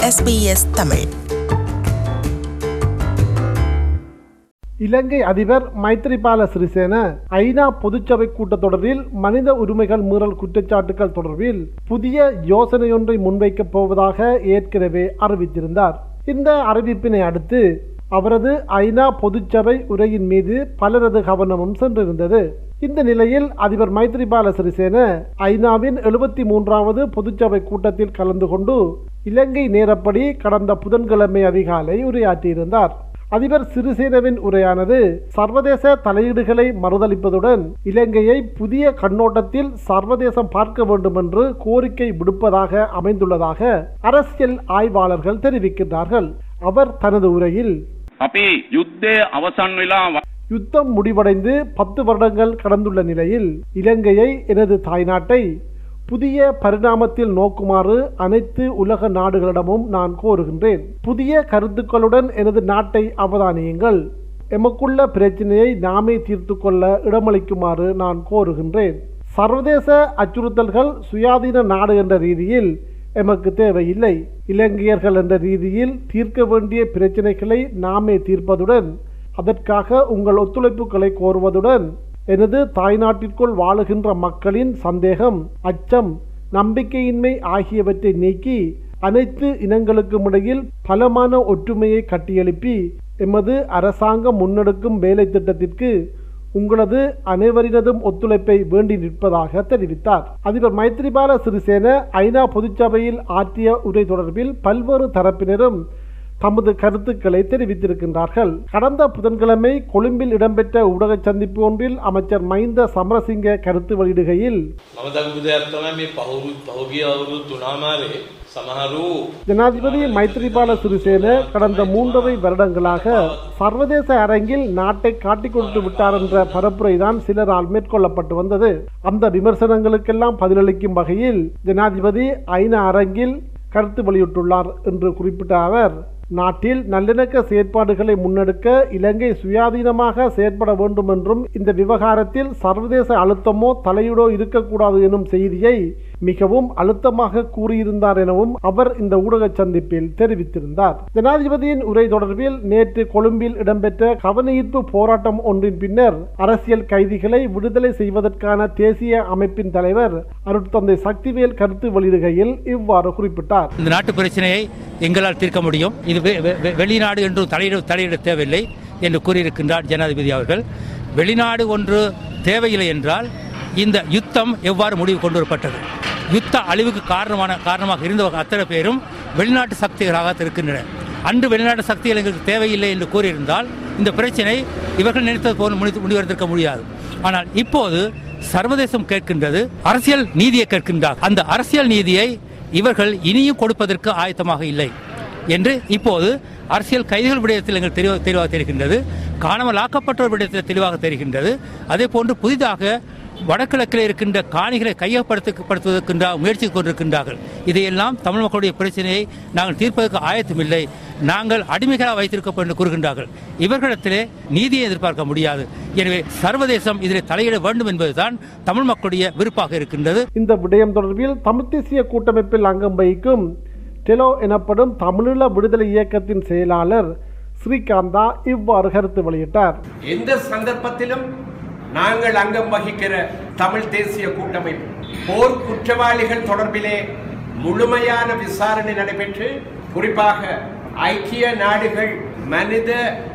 SBS Tamil இலங்கை அதிபர் மைத்ரிபால சிறிசேன ஐநா பொதுச்சபை கூட்டத்தொடரில் மனித உரிமைகள் மீறல் குற்றச்சாட்டுகள் தொடர்பில் புதிய யோசனையொன்றை முன்வைக்கப் போவதாக ஏற்கனவே அறிவித்திருந்தார் இந்த அறிவிப்பினை அடுத்து அவரது ஐநா பொதுச்சபை உரையின் மீது பலரது கவனமும் சென்றிருந்தது இந்த நிலையில் அதிபர் மைத்ரிபால சிறிசேன ஐநாவின் எழுபத்தி மூன்றாவது பொதுச்சபை கூட்டத்தில் கலந்து கொண்டு இலங்கை நேரப்படி கடந்த புதன்கிழமை அதிகாலை உரையாற்றியிருந்தார் அதிபர் சிறிசேனவின் உரையானது சர்வதேச தலையீடுகளை மறுதளிப்பதுடன் இலங்கையை புதிய கண்ணோட்டத்தில் சர்வதேசம் பார்க்க வேண்டும் என்று கோரிக்கை விடுப்பதாக அமைந்துள்ளதாக அரசியல் ஆய்வாளர்கள் தெரிவிக்கின்றார்கள் அவர் தனது உரையில் අපි යුද්ධය අවසන් වෙලා ව- யுத்தம் முடிவடைந்து பத்து வருடங்கள் கடந்துள்ள நிலையில் இலங்கையை எனது தாய்நாட்டை புதிய பரிணாமத்தில் நோக்குமாறு அனைத்து உலக நாடுகளிடமும் நான் கோருகின்றேன் புதிய கருத்துக்களுடன் எனது நாட்டை அவதானியுங்கள் எமக்குள்ள பிரச்சனையை நாமே தீர்த்து கொள்ள இடமளிக்குமாறு நான் கோருகின்றேன் சர்வதேச அச்சுறுத்தல்கள் சுயாதீன நாடு என்ற ரீதியில் எமக்கு தேவையில்லை இலங்கையர்கள் என்ற ரீதியில் தீர்க்க வேண்டிய பிரச்சனைகளை நாமே தீர்ப்பதுடன் அதற்காக உங்கள் ஒத்துழைப்புகளை கோருவதுடன் எனது தாய்நாட்டிற்குள் வாழுகின்ற மக்களின் சந்தேகம் அச்சம் நம்பிக்கையின்மை ஆகியவற்றை நீக்கி அனைத்து இனங்களுக்கும் இடையில் பலமான ஒற்றுமையை கட்டியெழுப்பி எமது அரசாங்கம் முன்னெடுக்கும் வேலை திட்டத்திற்கு உங்களது அனைவரினதும் ஒத்துழைப்பை வேண்டி நிற்பதாக தெரிவித்தார் அதிபர் மைத்ரிபால சிறிசேன ஐநா பொதுச்சபையில் ஆற்றிய உரை தொடர்பில் பல்வேறு தரப்பினரும் தமது கருத்துக்களை தெரிவித்திருக்கின்றார்கள் கடந்த புதன்கிழமை கொழும்பில் இடம்பெற்ற ஊடக சந்திப்பு ஒன்றில் அமைச்சர் மைந்த சமரசிங்க கருத்து வெளியிடுகையில் මම දකපු දෙයක් තමයි මේ පහුරු පහුගිය අවුරුදු තුනාමාරේ සමහරු ஜனாதிபதி மைத்ரிபால சிறிசேன கடந்த மூன்றரை வருடங்களாக சர்வதேச அரங்கில் நாட்டை காட்டிக் கொடுத்து விட்டார் என்ற பரப்புரைதான் சிலரால் மேற்கொள்ளப்பட்டு வந்தது அந்த விமர்சனங்களுக்கெல்லாம் பதிலளிக்கும் வகையில் ஜனாதிபதி ஐநா அரங்கில் கருத்து வெளியிட்டுள்ளார் என்று குறிப்பிட்ட அவர் நாட்டில் நல்லிணக்க செயற்பாடுகளை முன்னெடுக்க இலங்கை சுயாதீனமாக செயற்பட வேண்டும் என்றும் இந்த விவகாரத்தில் சர்வதேச அழுத்தமோ தலையீடோ இருக்கக்கூடாது எனும் செய்தியை மிகவும் அழுத்தமாக கூறியிருந்தார் எனவும் அவர் இந்த ஊடக சந்திப்பில் தெரிவித்திருந்தார் ஜனாதிபதியின் உரை தொடர்பில் நேற்று கொழும்பில் இடம்பெற்ற கவனஈர்ப்பு போராட்டம் ஒன்றின் பின்னர் அரசியல் கைதிகளை விடுதலை செய்வதற்கான தேசிய அமைப்பின் தலைவர் அருட்தந்தை சக்திவேல் கருத்து வெளியிடுகையில் இவ்வாறு குறிப்பிட்டார் இந்த நாட்டு பிரச்சனையை எங்களால் தீர்க்க முடியும் இது வெ- வெ- வெ- வெளிநாடு என்று தலையிட தலையிட தேவையில்லை என்று கூறியிருக்கின்றார் ஜனாதிபதி அவர்கள் வெளிநாடு ஒன்று தேவையில்லை என்றால் இந்த யுத்தம் எவ்வாறு முடிவு கொண்டு வரப்பட்டது யுத்த அழிவுக்கு காரணமான காரணமாக இருந்தவர்கள் அத்தனை பேரும் வெளிநாட்டு சக்திகளாக இருக்கின்றன அன்று வெளிநாட்டு சக்திகள் எங்களுக்கு தேவையில்லை என்று கூறியிருந்தால் இந்த பிரச்சனை இவர்கள் நினைத்தது போல் முடித்து முடிவெடுத்திருக்க முடியாது ஆனால் இப்போது சர்வதேசம் கேட்கின்றது அரசியல் நீதியை கேட்கின்றார் அந்த அரசியல் நீதியை இவர்கள் இனியும் கொடுப்பதற்கு ஆயத்தமாக இல்லை என்று இப்போது அரசியல் கைதிகள் விடயத்தில் எங்கள் தெளிவாக தெளிவாக தெரிகின்றது காணாமல் ஆக்கப்பட்டோர் விடயத்தில் தெளிவாக தெரிகின்றது அதே போன்று புதிதாக வடகிழக்கில் இருக்கின்ற காணிகளை கையகப்படுத்தப்படுத்துவதற்கின்ற முயற்சி கொண்டிருக்கின்றார்கள் இதையெல்லாம் தமிழ் மக்களுடைய பிரச்சனையை நாங்கள் தீர்ப்பதற்கு ஆயத்தமில்லை நாங்கள் அடிமைகளாக வைத்திருக்கப்படும் என்று கூறுகின்றார்கள் இவர்களிடத்திலே நீதியை எதிர்பார்க்க முடியாது எனவே சர்வதேசம் இதில் தலையிட வேண்டும் என்பதுதான் தமிழ் மக்களுடைய விருப்பாக இருக்கின்றது இந்த விடயம் தொடர்பில் தமிழ் தேசிய கூட்டமைப்பில் அங்கம் வகிக்கும் டெலோ எனப்படும் தமிழீழ விடுதலை இயக்கத்தின் செயலாளர் ஸ்ரீகாந்தா இவ்வாறு கருத்து வெளியிட்டார் எந்த சந்தர்ப்பத்திலும் நாங்கள் அங்கம் வகிக்கிற தமிழ் தேசிய கூட்டமைப்பு போர் குற்றவாளிகள் தொடர்பிலே முழுமையான விசாரணை நடைபெற்று குறிப்பாக ஐக்கிய நாடுகள் மனித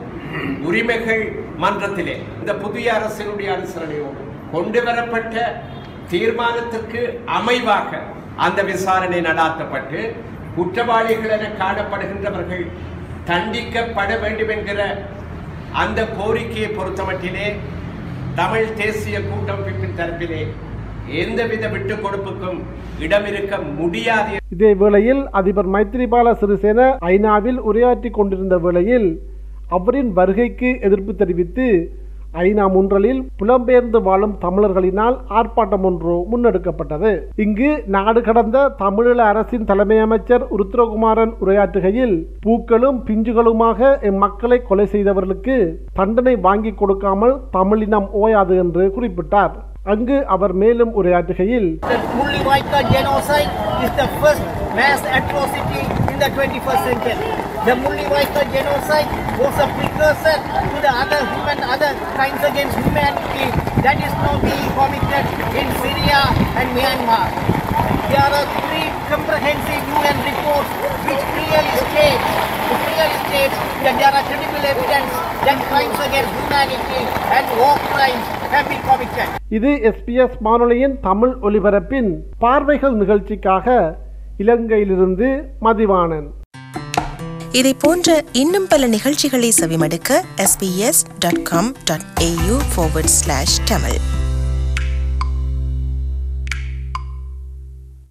உரிமைகள் மன்றத்திலே இந்த புதிய அரசினுடைய அனுசரணையோடு கொண்டு வரப்பட்ட தீர்மானத்திற்கு அமைவாக அந்த விசாரணை நடாத்தப்பட்டு குற்றவாளிகள் என காணப்படுகின்றவர்கள் தண்டிக்கப்பட வேண்டும் என்கிற அந்த கோரிக்கையை பொறுத்தமட்டிலே தமிழ் தேசிய கூட்டமைப்பின் தரப்பிலே எந்தவித விட்டுக் கொடுப்புக்கும் இடம் இருக்க முடியாது இதே வேளையில் அதிபர் மைத்ரிபால சிறிசேன ஐநாவில் உரையாற்றி கொண்டிருந்த வேளையில் அவரின் வருகைக்கு எதிர்ப்பு தெரிவித்து ஐநா முன்றலில் புலம்பெயர்ந்து வாழும் தமிழர்களினால் ஆர்ப்பாட்டம் ஒன்று முன்னெடுக்கப்பட்டது இங்கு நாடு கடந்த தமிழீழ அரசின் தலைமை அமைச்சர் உருத்திரகுமாரன் உரையாற்றுகையில் பூக்களும் பிஞ்சுகளுமாக எம்மக்களை கொலை செய்தவர்களுக்கு தண்டனை வாங்கி கொடுக்காமல் தமிழினம் ஓயாது என்று குறிப்பிட்டார் அங்கு அவர் மேலும் உரையாற்றுகையில் The Mullivaica genocide is the first mass atrocity in the 21st century. The Mulliwaika genocide was a precursor to the other human, other crimes against humanity that is now being committed in Syria and Myanmar. There are three comprehensive UN reports which clearly state, clearly states that there are credible evidence that crimes against humanity and war crimes have been committed. இது SBS வானொலியின் தமிழ் ஒலிபரப்பின் பார்வைகள் நிகழ்ச்சிக்காக இலங்கையிலிருந்து மதிவாணன் இதை போன்ற இன்னும் பல நிகழ்ச்சிகளை செவிமடுக்க sbs.com.au forward slash tamil